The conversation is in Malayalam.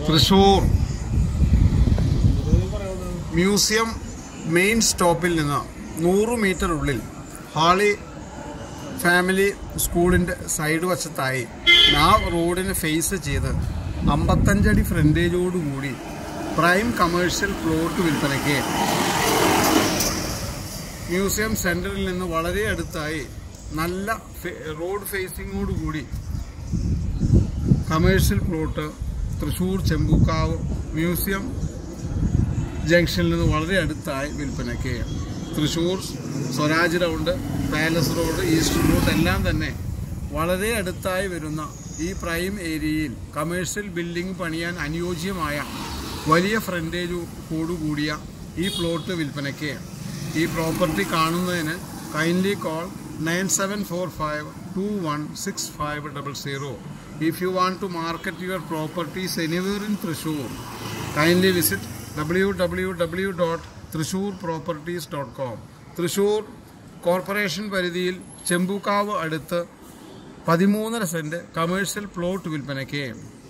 തൃശൂർ മ്യൂസിയം മെയിൻ സ്റ്റോപ്പിൽ നിന്ന് നൂറ് മീറ്റർ ഉള്ളിൽ ഹാളി ഫാമിലി സ്കൂളിൻ്റെ സൈഡ് വശത്തായി ആ റോഡിന് ഫേസ് ചെയ്ത് അമ്പത്തഞ്ചടി ഫ്രണ്ടേജോടുകൂടി പ്രൈം കമേഴ്ഷ്യൽ പ്ലോട്ട് വിൽപ്പനയ്ക്ക് മ്യൂസിയം സെൻറ്ററിൽ നിന്ന് വളരെ അടുത്തായി നല്ല ഫെ- റോഡ് ഫേസിങ്ങോടുകൂടി commercial plot Thrissur Chembukkavu museum ജംഗ്ഷനിൽ നിന്ന് വളരെ അടുത്തായി വിൽപ്പനയ്ക്ക് Thrissur Swaraj round palace road east road എല്ലാം തന്നെ വളരെ അടുത്തായി വരുന്ന ഈ പ്രൈം ഏരിയയിൽ കമേഴ്ഷ്യൽ ബിൽഡിംഗ് പണിയാൻ അനുയോജ്യമായ വലിയ ഫ്രണ്ടേജോടുകൂടിയ ഈ പ്ലോട്ട് വിൽപ്പനയ്ക്ക് ഈ പ്രോപ്പർട്ടി കാണുന്നതിന് kindly call nine seven four five two one six five double zero if you want to market your properties anywhere in Thrissur kindly visit W W W dot Thrissur properties dot com Thrissur corporation പരിധിയിൽ ചെമ്പൂക്കാവ് അടുത്ത് പതിമൂന്നര സെൻറ്റ് കമേഴ്ഷ്യൽ പ്ലോട്ട് വിൽപ്പനയ്ക്ക്